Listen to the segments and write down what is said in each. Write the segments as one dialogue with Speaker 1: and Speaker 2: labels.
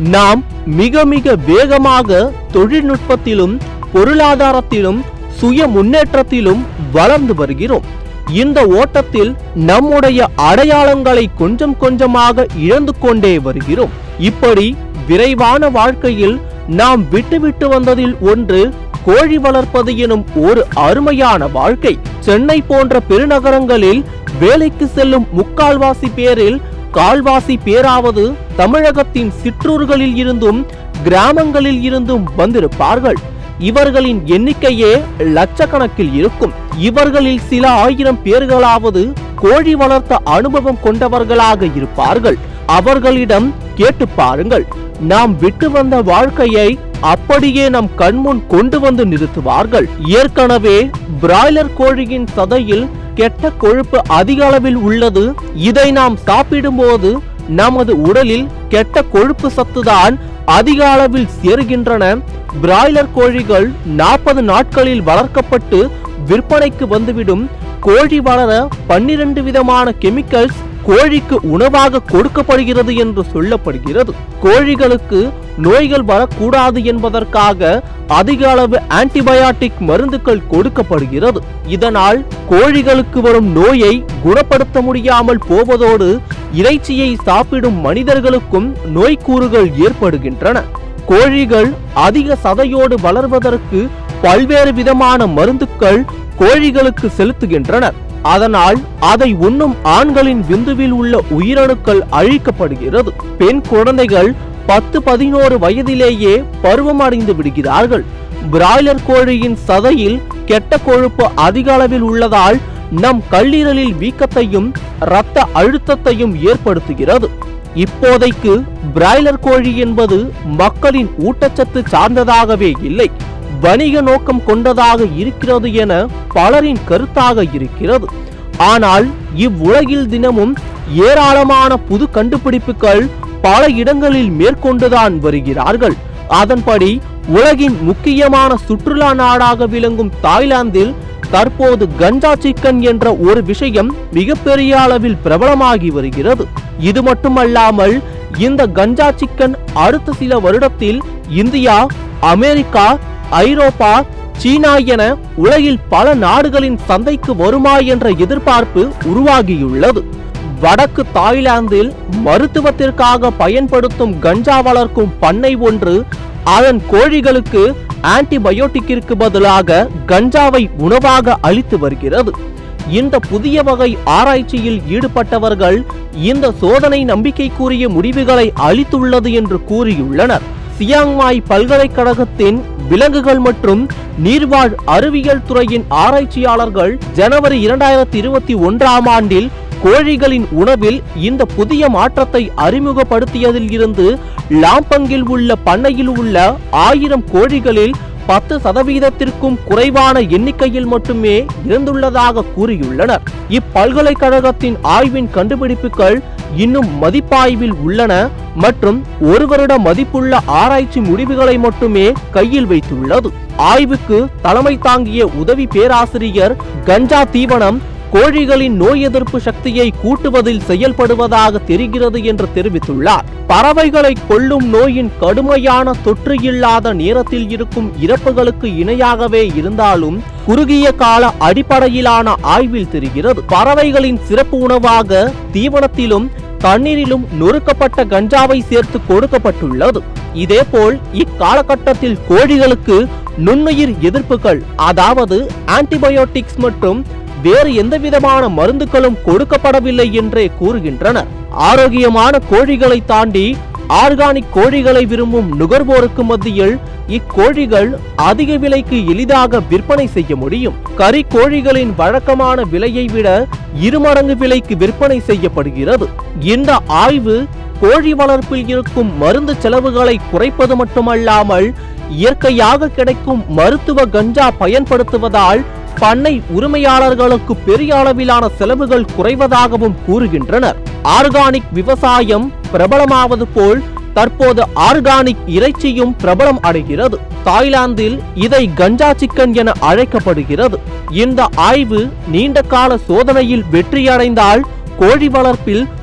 Speaker 1: நாம் மிக மிக வேகமாக தொழில்நுட்பத்திலும் பொருளாதாரத்திலும் சுய முன்னேற்றத்திலும் வளர்ந்து வருகிறோம் இந்த ஓட்டத்தில் நம்முடைய அடையாளங்களை கொஞ்சம் கொஞ்சமாக இழந்து கொண்டே வருகிறோம் இப்படி விரைவான வாழ்க்கையில் நாம் விட்டுவிட்டு வந்ததில் ஒன்று கோழி வளர்ப்பது எனும் ஒரு அருமையான வாழ்க்கை சென்னை போன்ற பெருநகரங்களில் வேலைக்கு செல்லும் முக்கால்வாசி பேரில் கால்வாசி பேராவது தமிழகத்தின் சிற்றூர்களில் இருந்தும் கிராமங்களில் இருந்தும் வந்திருப்பார்கள் இவர்களின் எண்ணிக்கையே லட்சக்கணக்கில் இருக்கும் இவர்களில் சில ஆயிரம் பேர்களாவது கோழி வளர்த்த அனுபவம் கொண்டவர்களாக இருப்பார்கள் அவர்களிடம் கேட்டு பாருங்கள் நாம் விட்டு வந்த வாழ்க்கையை அப்படியே நம் கண்முன் கொண்டு வந்து நிறுத்துவார்கள் ஏற்கனவே பிராய்லர் கோழியின் சதையில் கெட்ட கொழுப்பு அதிக அளவில் உள்ளது இதை நாம் சாப்பிடும்போது நமது உடலில் கெட்ட கொழுப்பு சத்துதான் அதிக அளவில் சேருகின்றன பிராய்லர் கோழிகள் நாற்பது நாட்களில் வளர்க்கப்பட்டு விற்பனைக்கு வந்துவிடும் கோழி வளர பன்னிரண்டு விதமான கெமிக்கல்ஸ் கோழிக்கு உணவாக கொடுக்கப்படுகிறது என்று சொல்லப்படுகிறது கோழிகளுக்கு நோய்கள் வரக்கூடாது என்பதற்காக அதிக அளவு ஆன்டிபயாட்டிக் மருந்துகள் கொடுக்கப்படுகிறது இதனால் கோழிகளுக்கு வரும் நோயை குணப்படுத்த முடியாமல் போவதோடு இறைச்சியை சாப்பிடும் மனிதர்களுக்கும் நோய்க்கூறுகள் ஏற்படுகின்றன கோழிகள் அதிக சதையோடு வளர்வதற்கு பல்வேறு விதமான மருந்துக்கள் கோழிகளுக்கு செலுத்துகின்றனர் அதனால் அதை உண்ணும் ஆண்களின் விந்துவில் உள்ள உயிரணுக்கள் அழிக்கப்படுகிறது பெண் குழந்தைகள் பத்து பதினோரு வயதிலேயே பருவமடைந்து விடுகிறார்கள் பிராய்லர் கோழியின் சதையில் கெட்ட கொழுப்பு அதிக அளவில் உள்ளதால் நம் கல்லீரலில் வீக்கத்தையும் இரத்த அழுத்தத்தையும் ஏற்படுத்துகிறது இப்போதைக்கு பிராய்லர் கோழி என்பது மக்களின் ஊட்டச்சத்து சார்ந்ததாகவே இல்லை வணிக நோக்கம் கொண்டதாக இருக்கிறது என பலரின் கருத்தாக இருக்கிறது ஆனால் இவ்வுலகில் தினமும் ஏராளமான புது கண்டுபிடிப்புகள் பல இடங்களில் மேற்கொண்டுதான் வருகிறார்கள் அதன்படி உலகின் முக்கியமான சுற்றுலா நாடாக விளங்கும் தாய்லாந்தில் தற்போது கஞ்சா சிக்கன் என்ற ஒரு விஷயம் மிகப்பெரிய அளவில் பிரபலமாகி வருகிறது இது மட்டுமல்லாமல் இந்த கஞ்சா சிக்கன் அடுத்த சில வருடத்தில் இந்தியா அமெரிக்கா ஐரோப்பா சீனா என உலகில் பல நாடுகளின் சந்தைக்கு வருமா என்ற எதிர்பார்ப்பு உருவாகியுள்ளது வடக்கு தாய்லாந்தில் மருத்துவத்திற்காக பயன்படுத்தும் கஞ்சா வளர்க்கும் பண்ணை ஒன்று அதன் கோழிகளுக்கு ஆன்டிபயோட்டிக்கிற்கு பதிலாக கஞ்சாவை உணவாக அளித்து வருகிறது இந்த புதிய வகை ஆராய்ச்சியில் ஈடுபட்டவர்கள் இந்த சோதனை நம்பிக்கைக்குரிய முடிவுகளை அளித்துள்ளது என்று கூறியுள்ளனர் சியாங்மாய் பல்கலைக்கழகத்தின் விலங்குகள் மற்றும் நீர்வாழ் அறிவியல் துறையின் ஆராய்ச்சியாளர்கள் ஜனவரி இரண்டாயிரத்தி இருபத்தி ஒன்றாம் ஆண்டில் கோழிகளின் உணவில் இந்த புதிய மாற்றத்தை அறிமுகப்படுத்தியதில் இருந்து லாம்பங்கில் உள்ள பண்ணையில் உள்ள ஆயிரம் கோழிகளில் பத்து சதவீதத்திற்கும் குறைவான எண்ணிக்கையில் மட்டுமே இருந்துள்ளதாக கூறியுள்ளனர் இப்பல்கலைக்கழகத்தின் ஆய்வின் கண்டுபிடிப்புகள் இன்னும் மதிப்பாய்வில் உள்ளன மற்றும் ஒரு வருட மதிப்புள்ள ஆராய்ச்சி முடிவுகளை மட்டுமே கையில் வைத்துள்ளது ஆய்வுக்கு தலைமை தாங்கிய உதவி பேராசிரியர் கஞ்சா தீவனம் கோழிகளின் நோய் எதிர்ப்பு சக்தியை கூட்டுவதில் செயல்படுவதாக தெரிகிறது என்று தெரிவித்துள்ளார் பறவைகளை கொல்லும் நோயின் கடுமையான தொற்று இல்லாத நேரத்தில் இருக்கும் இறப்புகளுக்கு இணையாகவே இருந்தாலும் குறுகிய கால அடிப்படையிலான ஆய்வில் தெரிகிறது பறவைகளின் சிறப்பு உணவாக தீவனத்திலும் தண்ணீரிலும் நொறுக்கப்பட்ட கஞ்சாவை சேர்த்து கொடுக்கப்பட்டுள்ளது இதேபோல் இக்காலகட்டத்தில் கோழிகளுக்கு நுண்ணுயிர் எதிர்ப்புகள் அதாவது ஆன்டிபயோட்டிக்ஸ் மற்றும் வேறு எந்த விதமான மருந்துகளும் கொடுக்கப்படவில்லை என்றே கூறுகின்றனர் ஆரோக்கியமான கோழிகளை தாண்டி ஆர்கானிக் கோழிகளை விரும்பும் நுகர்வோருக்கு மத்தியில் இக்கோழிகள் அதிக விலைக்கு எளிதாக விற்பனை செய்ய முடியும் கறி கோழிகளின் வழக்கமான விலையை விட இருமடங்கு விலைக்கு விற்பனை செய்யப்படுகிறது இந்த ஆய்வு கோழி வளர்ப்பில் இருக்கும் மருந்து செலவுகளை குறைப்பது மட்டுமல்லாமல் இயற்கையாக கிடைக்கும் மருத்துவ கஞ்சா பயன்படுத்துவதால் பண்ணை உரிமையாளர்களுக்கு பெரிய அளவிலான செலவுகள் குறைவதாகவும் கூறுகின்றனர் ஆர்கானிக் விவசாயம் பிரபலமாவது போல் தற்போது ஆர்கானிக் இறைச்சியும் பிரபலம் அடைகிறது தாய்லாந்தில் இதை கஞ்சா சிக்கன் என அழைக்கப்படுகிறது இந்த ஆய்வு நீண்ட கால சோதனையில் வெற்றியடைந்தால் கோழி வளர்ப்பில்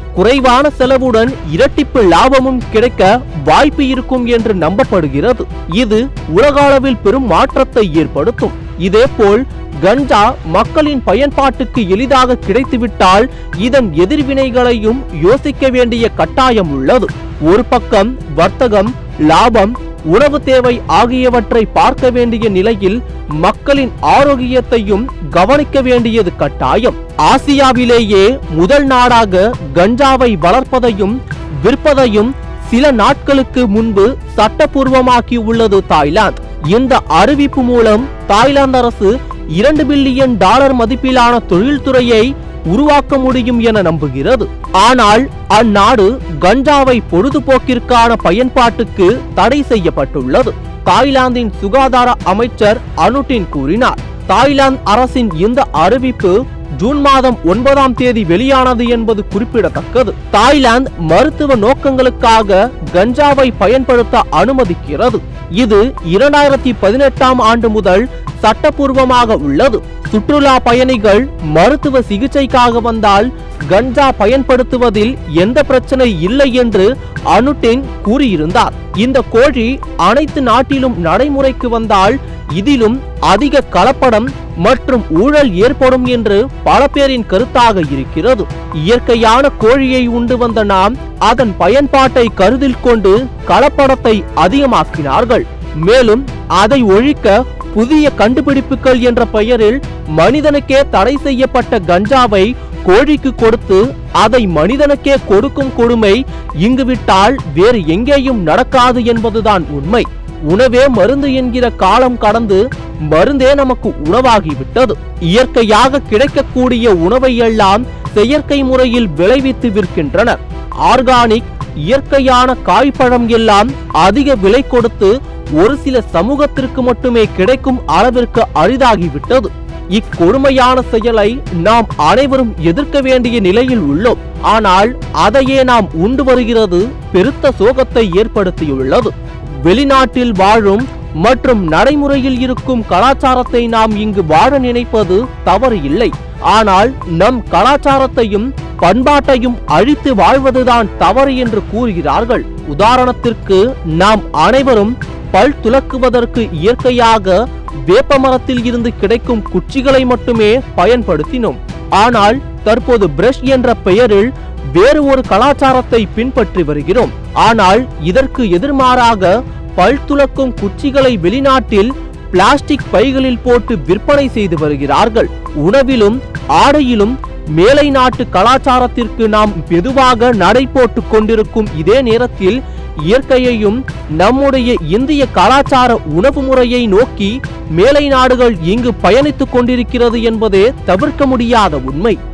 Speaker 1: குறைவான செலவுடன் இரட்டிப்பு லாபமும் கிடைக்க வாய்ப்பு இருக்கும் என்று நம்பப்படுகிறது இது உலக அளவில் பெரும் மாற்றத்தை ஏற்படுத்தும் இதேபோல் கஞ்சா மக்களின் பயன்பாட்டுக்கு எளிதாக கிடைத்துவிட்டால் இதன் எதிர்வினைகளையும் யோசிக்க வேண்டிய கட்டாயம் உள்ளது ஒரு பக்கம் வர்த்தகம் லாபம் உணவு தேவை ஆகியவற்றை பார்க்க வேண்டிய நிலையில் மக்களின் ஆரோக்கியத்தையும் கவனிக்க வேண்டியது கட்டாயம் ஆசியாவிலேயே முதல் நாடாக கஞ்சாவை வளர்ப்பதையும் விற்பதையும் சில நாட்களுக்கு முன்பு சட்டப்பூர்வமாக்கி உள்ளது தாய்லாந்து இந்த அறிவிப்பு மூலம் தாய்லாந்து அரசு இரண்டு பில்லியன் டாலர் மதிப்பிலான தொழில்துறையை உருவாக்க முடியும் என நம்புகிறது ஆனால் அந்நாடு கஞ்சாவை பொழுதுபோக்கிற்கான பயன்பாட்டுக்கு தடை செய்யப்பட்டுள்ளது தாய்லாந்தின் சுகாதார அமைச்சர் அனுட்டின் கூறினார் தாய்லாந்து அரசின் இந்த அறிவிப்பு ஜூன் மாதம் ஒன்பதாம் தேதி வெளியானது என்பது குறிப்பிடத்தக்கது தாய்லாந்து மருத்துவ நோக்கங்களுக்காக கஞ்சாவை பயன்படுத்த அனுமதிக்கிறது இது இரண்டாயிரத்தி பதினெட்டாம் ஆண்டு முதல் சட்டப்பூர்வமாக உள்ளது சுற்றுலா பயணிகள் மருத்துவ சிகிச்சைக்காக வந்தால் கஞ்சா பயன்படுத்துவதில் எந்த பிரச்சனை இல்லை என்று அனுட்டின் கூறியிருந்தார் இந்த கோழி அனைத்து நாட்டிலும் நடைமுறைக்கு வந்தால் இதிலும் அதிக கலப்படம் மற்றும் ஊழல் ஏற்படும் என்று பல பேரின் கருத்தாக இருக்கிறது இயற்கையான கோழியை உண்டு வந்த நாம் அதன் பயன்பாட்டை கருதில் கொண்டு கலப்படத்தை அதிகமாக்கினார்கள் மேலும் அதை ஒழிக்க புதிய கண்டுபிடிப்புகள் என்ற பெயரில் மனிதனுக்கே தடை செய்யப்பட்ட கஞ்சாவை கோழிக்கு கொடுத்து அதை மனிதனுக்கே கொடுக்கும் கொடுமை இங்கு விட்டால் வேறு எங்கேயும் நடக்காது என்பதுதான் உண்மை உணவே மருந்து என்கிற காலம் கடந்து மருந்தே நமக்கு உணவாகிவிட்டது இயற்கையாக கிடைக்கக்கூடிய உணவை எல்லாம் செயற்கை முறையில் விளைவித்து விற்கின்றனர் ஆர்கானிக் இயற்கையான காய்பழம் எல்லாம் அதிக விலை கொடுத்து ஒரு சில சமூகத்திற்கு மட்டுமே கிடைக்கும் அளவிற்கு அரிதாகிவிட்டது இக்கொடுமையான செயலை நாம் அனைவரும் எதிர்க்க வேண்டிய நிலையில் உள்ளோம் ஆனால் அதையே நாம் உண்டு வருகிறது பெருத்த சோகத்தை ஏற்படுத்தியுள்ளது வெளிநாட்டில் வாழும் மற்றும் நடைமுறையில் இருக்கும் கலாச்சாரத்தை நாம் இங்கு வாழ நினைப்பது தவறு இல்லை ஆனால் நம் கலாச்சாரத்தையும் பண்பாட்டையும் அழித்து வாழ்வதுதான் தவறு என்று கூறுகிறார்கள் உதாரணத்திற்கு நாம் அனைவரும் பல் துலக்குவதற்கு இயற்கையாக வேப்ப மரத்தில் இருந்து கிடைக்கும் குச்சிகளை மட்டுமே பயன்படுத்தினோம் ஆனால் தற்போது பிரஷ் என்ற பெயரில் வேறு ஒரு கலாச்சாரத்தை பின்பற்றி வருகிறோம் ஆனால் இதற்கு எதிர்மாறாக பல் துலக்கும் குச்சிகளை வெளிநாட்டில் பிளாஸ்டிக் பைகளில் போட்டு விற்பனை செய்து வருகிறார்கள் உணவிலும் ஆடையிலும் மேலை நாட்டு கலாச்சாரத்திற்கு நாம் மெதுவாக நடை போட்டுக் கொண்டிருக்கும் இதே நேரத்தில் இயற்கையையும் நம்முடைய இந்திய கலாச்சார உணவு முறையை நோக்கி மேலை நாடுகள் இங்கு பயணித்துக் கொண்டிருக்கிறது என்பதே தவிர்க்க முடியாத உண்மை